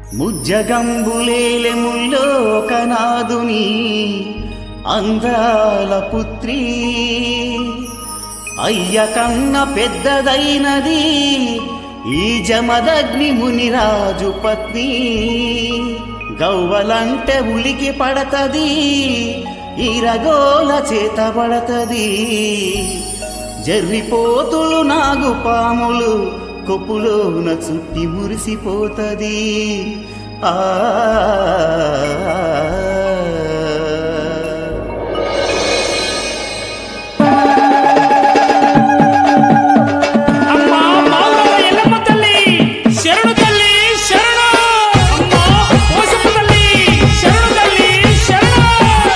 ముజ్జగంబులేలె ముల్లోకనాదుని అందాల పుత్రి అయ్య కన్న పెద్దదైనది ఈ జమదగ్ని మునిరాజు పత్ని గవ్వలంటే ఉలికి పడతది ఈరగోల చేత పడతది జర్రిపోతులు నాగు పాములు కొప్పులోన చుట్టి మురిసిపోతది ఆ అమ్మా మావురాల ఎల్లమ్మ తల్లి శరణు తల్లి శరణు అమ్మా పోసమ్మ తల్లి శరణు తల్లి శరణు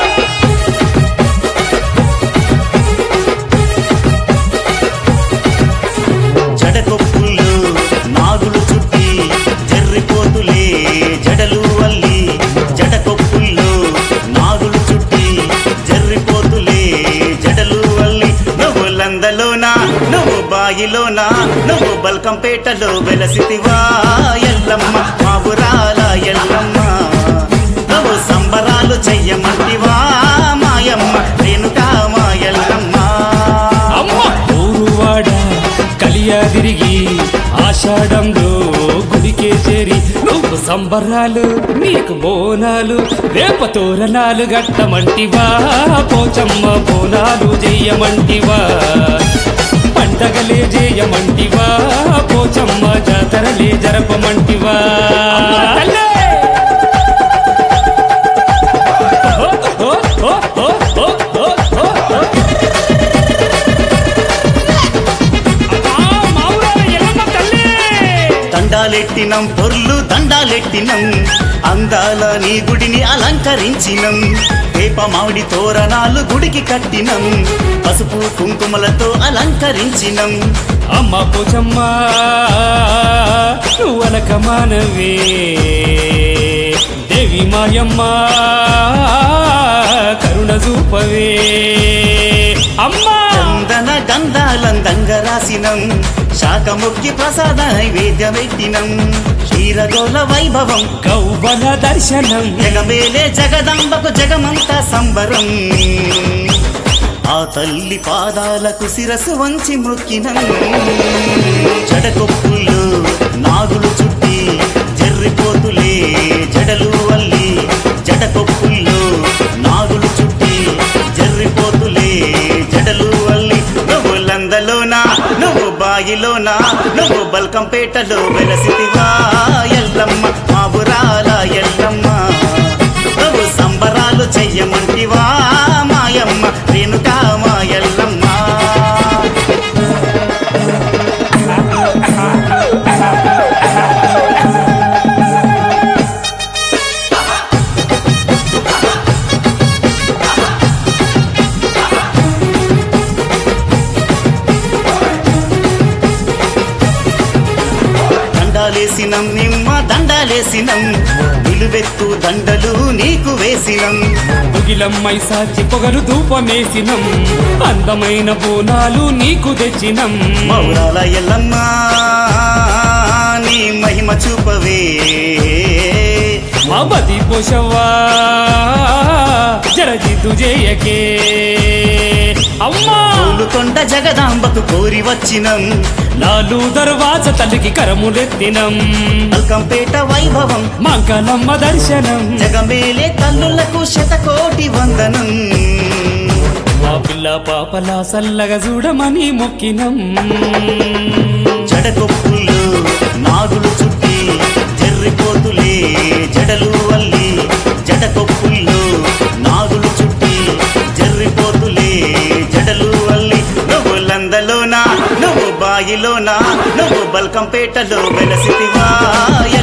జడకొప్పుళ్ళు నాగులు చుట్టి జర్రిపోతులే జడలు అల్లి జడకొప్పుళ్ళు నాగులు చుట్టి జర్రిపోతులే జడలు అల్లి నువ్వు లందలోనా నువ్వు బాయిలోనా నువ్వు బల్కంపేటలో వెలసితివా ఎల్లమ్మ మావురాల ఎల్లమ్మ నువ్వు సంబరాలు చెయ్యమంటివా మాయమ్మ రేణుకా మా ఎల్లమ్మ అమ్మ ఊరువాడ కలియా తిరిగి ఆషాఢంలో గుడికే చేరి నువ్వు సంబరాలు నీకు బోనాలు వేప తోరణాలు గట్టమంటివా పోచమ్మ బోనాలు చెయ్యమంటివా పండగలే చేయమంటివా పోచమ్మ జాతరలే జరపమంటివా తల్లే ఓ ఓ ఓ ఓ ఓ ఓ ఓ ఓ దండాలెట్టినం పొర్లు దండాలెట్టినం అందాల నీ గుడిని అలంకరించినం వేప మామిడి తోరణాలు గుడికి కట్టినం పసుపు కుంకుమలతో అలంకరించినం అమ్మ పోచమ్మ నువ్వనక మానవే దేవి మాయమ్మ కరుణ చూపవే అమ్మా చందన గంధాలందంగా రాసినం శాఖముఖి ప్రసాద నైవేద్యం పెట్టినం క్షీరగోల వైభవం కౌవల దర్శనం జగమేలే జగదంబకు జగమంతా సంబరం ఆ తల్లి పాదాలకు శిరసు వంచి మృక్కినం జడకొప్పుళ్ళు నాగులు చుట్టి జర్రిపోతులే జడలు అల్లి జడకొప్పుళ్ళు నాగులు చుట్టి జర్రిపోతులే జడలు అల్లి నువ్వు లందలోనా నువ్వు బాయిలోనా నువ్వు బల్కంపేటలో వెలసితివా ఎల్లమ్మ మాబురాల ఎల్లమ్మ నువ్వు సంబరాలు చెయ్యమంటివా మాయమ్మ రేణుకా మా ఎల్లమ్మ దండాలేసినం నిమ్మ దండాలేసినం నిలువెత్తు దండలు నీకు వేసినం ముగిలమ్మై సాచి పొగలు ధూపమేసినం అందమైన బోనాలు నీకు తెచ్చినం మౌరాల ఎల్లమ్మ నీ మహిమ చూపవే మమది పోషవ్వా జరజితు జయకే అమ్మా కొండ జగదాంబకు కోరి వచ్చినం లాలు దర్వాజ తల్లికి కరములెత్తినం మల్కంపేట వైభవం మంగళమ్మ దర్శనం జగమేలే తల్లులకు శతకోటి వందనం మా పిల్ల పాపలా సల్లగా చూడమని మొక్కినం జడకొప్పుళ్ళు నాగులు చుట్టి జర్రిపోతులే జడలు అల్లి జడకొప్పుళ్ళు నాగులు చుట్టి జర్రిపోతులే జడలు అల్లి నువ్వు లందలోనా నువ్వు బాయిలోనా నువ్వు బల్కంపేటలో వెలసితివా